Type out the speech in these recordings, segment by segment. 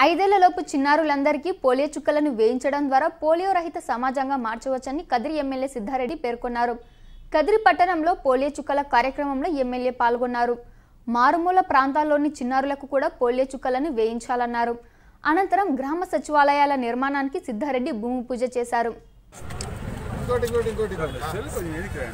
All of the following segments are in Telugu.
ఐదేళ్లలోపు చిన్నారులందరికీ పోలియో చుక్కలను వేయించడం ద్వారా పోలియో రహిత సమాజంగా మార్చవచ్చని కదిరి ఎమ్మెల్యే సిద్ధారెడ్డి పేర్కొన్నారు కదిరి పట్టణంలో పోలియో చుక్కల కార్యక్రమంలో ఎమ్మెల్యే పాల్గొన్నారు మారుమూల ప్రాంతాల్లోని చిన్నారులకు కూడా పోలియో చుక్కలను వేయించాలన్నారు అనంతరం గ్రామ సచివాలయాల నిర్మాణానికి సిద్ధారెడ్డి భూమి పూజ చేశారు ఇంకోటి ఇంకోటి ఇంకోటి ఇంకోటి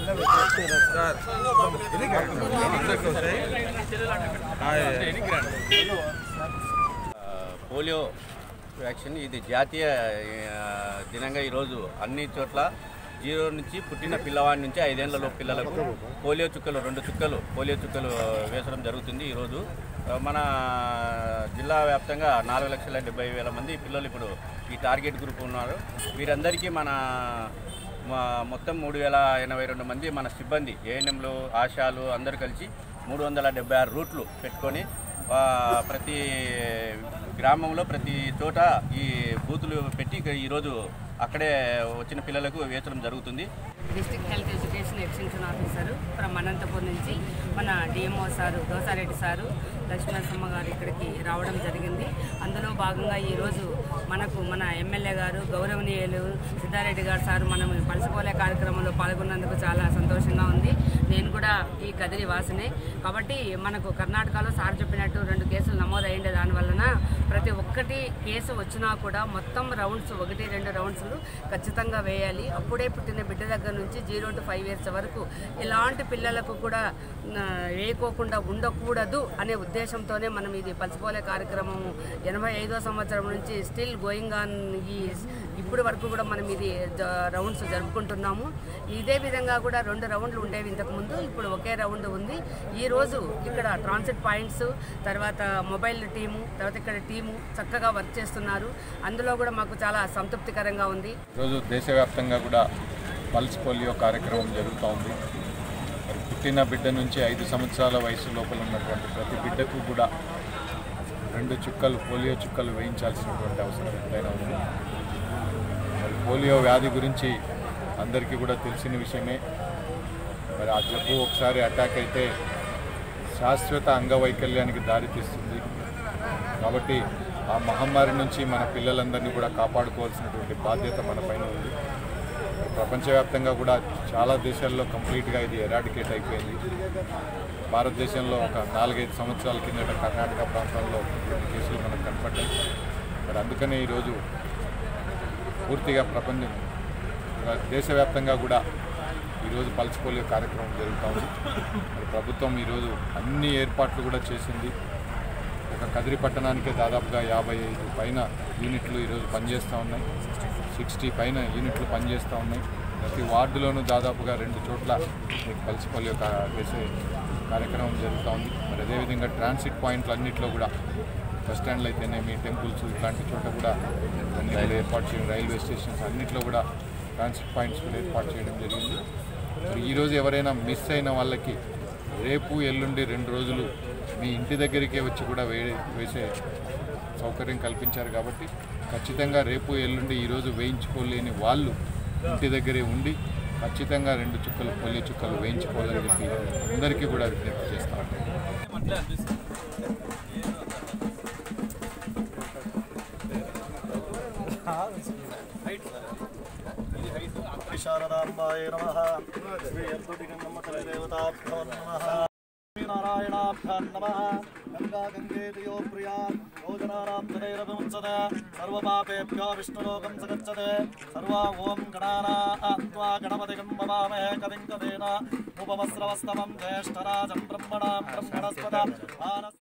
పోలియో వ్యాక్సిన్ ఇది జాతీయ ఆ, దినంగా ఈరోజు అన్ని చోట్ల జీరో నుంచి పుట్టిన పిల్లవాడి నుంచి ఐదేళ్లలో పిల్లలకు పోలియో చుక్కలు రెండు చుక్కలు పోలియో చుక్కలు వేసడం జరుగుతుంది ఈరోజు ఆ, మన జిల్లా వ్యాప్తంగా నాలుగు లక్షల డెబ్బై వేల మంది పిల్లలు ఇప్పుడు ఈ టార్గెట్ గ్రూప్ ఉన్నారు వీరందరికీ మన మా- మొత్తం మూడు వేల ఎనభై రెండు మంది మన సిబ్బంది ఏఎన్ఎంలు ఆశాలు అందరూ కలిసి మూడు వందల డెబ్బై ఆరు రూట్లు పెట్టుకొని ఆ, ప్రతి గ్రామంలో ప్రతి చోట ఈ బూతులు పెట్టి ఇక ఈరోజు అక్కడే వచ్చిన పిల్లలకు వేచడం జరుగుతుంది district health education extension officer from Anantapur నుంచి మన DMO sir Dosareddy sir Lakshminarasimha గారు ఇక్కడికి రావడం జరిగింది అందులో భాగంగా ఈరోజు మనకు మన ఎమ్మెల్యే గారు గౌరవనీయులు సిద్ధారెడ్డి గారు సారు మనం పలసపోలే కార్యక్రమంలో పాల్గొన్నందుకు చాలా సంతోషంగా ఉంది నేను కూడా ఈ కదిరి వాసినే కాబట్టి మనకు కర్ణాటకలో సార్ చెప్పినట్టు రెండు కేసులు నమోదయ్యిండే దాని వలన ప్రతి ఒక్కటి కేసు వచ్చినా కూడా మొత్తం రౌండ్స్ ఒకటి రెండు రౌండ్స్ ఖచ్చితంగా వేయాలి అప్పుడే పుట్టిన బిడ్డ దగ్గర నుంచి జీరో టు ఫైవ్ ఇయర్స్ వరకు ఇలాంటి పిల్లలకు కూడా ఆ, వేయకోకుండా ఉండకూడదు అనే ఉద్దేశంతోనే మనం ఇది పలసిపోలే కార్యక్రమం ఎనభై ఐదో సంవత్సరం నుంచి స్టిల్ గోయింగ్ ఆన్ ఈ ఇప్పుడు వరకు కూడా మనం ఇది జ- రౌండ్స్ జరుపుకుంటున్నాము ఇదే విధంగా కూడా రెండు రౌండ్లు ఉండేవి ఇంతకుముందు ఇప్పుడు ఒకే రౌండ్ ఉంది ఈ రోజు ఇక్కడ ట్రాన్సిట్ పాయింట్స్ తర్వాత మొబైల్ టీము తర్వాత ఇక్కడ టీము చక్కగా వర్క్ చేస్తున్నారు అందులో కూడా మాకు చాలా సంతృప్తికరంగా ఉంది ఈరోజు దేశవ్యాప్తంగా కూడా పల్స్ పోలియో కార్యక్రమం జరుగుతూ ఉంది మరి పుట్టిన బిడ్డ నుంచి ఐదు సంవత్సరాల వయసు లోపల ఉన్నటువంటి ప్రతి బిడ్డకు కూడా రెండు చుక్కలు పోలియో చుక్కలు వేయించాల్సినటువంటి అవసరం ఎంతైనా ఉంది మరి పోలియో వ్యాధి గురించి అందరికీ కూడా తెలిసిన విషయమే మరి ఆ జబ్బు ఒకసారి అటాక్ అయితే శాశ్వత అంగవైకల్యానికి దారితీస్తుంది కాబట్టి ఆ మహమ్మారి నుంచి మన పిల్లలందరినీ కూడా కాపాడుకోవాల్సినటువంటి బాధ్యత మన పైన ఉంది ప్రపంచవ్యాప్తంగా కూడా చాలా దేశాల్లో కంప్లీట్గా ఇది ఎరాడికేట్ అయిపోయింది భారతదేశంలో ఒక నాలుగైదు సంవత్సరాల కిందట కర్ణాటక ప్రాంతంలో కొన్ని కేసులు మనకు కనపడ్డాయి మరి అందుకనే ఈరోజు పూర్తిగా ప్రపంచం దేశవ్యాప్తంగా కూడా ఈరోజు పల్స్ పోలియో కార్యక్రమం జరుగుతూ ఉంది మరి ప్రభుత్వం ఈరోజు అన్ని ఏర్పాట్లు కూడా చేసింది ఒక కదిరి పట్టణానికే దాదాపుగా యాభై ఐదు పైన యూనిట్లు ఈరోజు పనిచేస్తూ ఉన్నాయి సిక్స్టీ పైన యూనిట్లు పనిచేస్తూ ఉన్నాయి ప్రతి వార్డులోనూ దాదాపుగా రెండు చోట్ల మీకు పల్స్ పోలియో కా- వేసే కార్యక్రమం జరుగుతూ ఉంది మరి అదేవిధంగా ట్రాన్సిట్ పాయింట్లు అన్నింటిలో కూడా బస్ స్టాండ్లు అయితేనేమి టెంపుల్స్ ఇట్లాంటి చోట కూడా అన్ని కూడా ఏర్పాటు చేయడం రైల్వే స్టేషన్స్ అన్నింటిలో కూడా ట్రాన్సిట్ పాయింట్స్ కూడా ఏర్పాటు చేయడం జరిగింది మరి ఈరోజు ఎవరైనా మిస్ అయిన వాళ్ళకి రేపు ఎల్లుండి రెండు రోజులు మీ ఇంటి దగ్గరికే వచ్చి కూడా వే వేసే సౌకర్యం కల్పించారు కాబట్టి ఖచ్చితంగా రేపు ఎల్లుండి ఈరోజు వేయించుకోలేని వాళ్ళు ఇంటి దగ్గరే ఉండి ఖచ్చితంగా రెండు చుక్కలు పొల్లి చుక్కలు వేయించుకోవాలని చెప్పి అందరికీ కూడా విజ్ఞప్తి చేస్తాం శారదాంబాయ నమ శ్రీ అద్భుతిగంగమ్మతలదేవతాభ్యో నమ శ్రీనారాయణాభ్యాం నమ గంగా గంగేతియో ప్రియా భోజనానాం తదైరవిముచ్యతే సర్వపాపేభ్యో విష్ణులోకం సగచ్చతే సర్వా ఓం గణానా గణపతిగం భవామహే కవిం కవేన ఉపమస్రవస్తమం జ్యేష్ఠరాజం బ్రహ్మణాం బ్రహ్మణస్పద ఆనస్